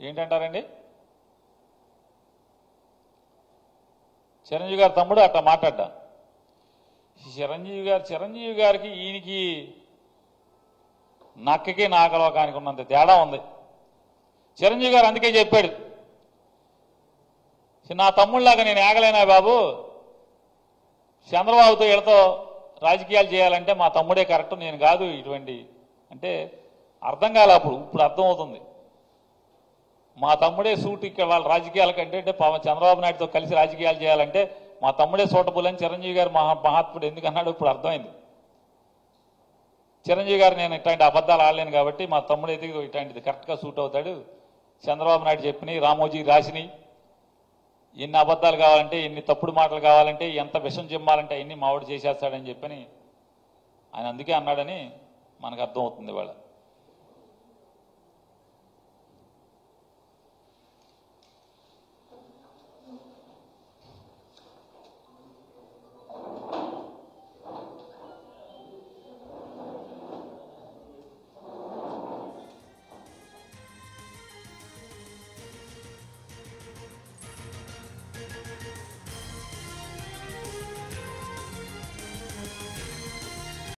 ఏంటంటారండి చిరంజీవి గారి తమ్ముడు అట్లా మాట్లాడ్డా చిరంజీవి గారు చిరంజీవి గారికి ఈయనకి నక్కకి నాగలోకానికి ఉన్నంత తేడా ఉంది చిరంజీవి గారు అందుకే చెప్పాడు నా తమ్ముళ్ళలాగా నేను ఏగలేనా బాబు చంద్రబాబుతో వీళ్ళతో రాజకీయాలు చేయాలంటే మా తమ్ముడే కరెక్ట్ నేను కాదు ఇటువంటి అంటే అర్థం కాలే అప్పుడు ఇప్పుడు అర్థమవుతుంది మా తమ్ముడే సూట్ ఇక్కడ వాళ్ళ రాజకీయాల కంటే అంటే పవన్ చంద్రబాబు నాయుడుతో కలిసి రాజకీయాలు చేయాలంటే మా తమ్ముడే సూటబుల్ అని చిరంజీవి గారు మహా మహాత్ముడు ఎందుకన్నాడు ఇప్పుడు అర్థమైంది చిరంజీవి గారు నేను ఇట్లాంటి అబద్ధాలు ఆడలేను కాబట్టి మా తమ్ముడు అయితే ఇదిగో ఇట్లాంటిది కరెక్ట్గా సూట్ అవుతాడు చంద్రబాబు నాయుడు చెప్పినాయి రామోజీ రాసినాయి ఎన్ని అబద్ధాలు కావాలంటే ఎన్ని తప్పుడు మాటలు కావాలంటే ఎంత విషం చిమ్మాలంటే అన్ని మావాడు చేసేస్తాడని చెప్పని ఆయన అందుకే అన్నాడని మనకు అర్థమవుతుంది ఇవాళ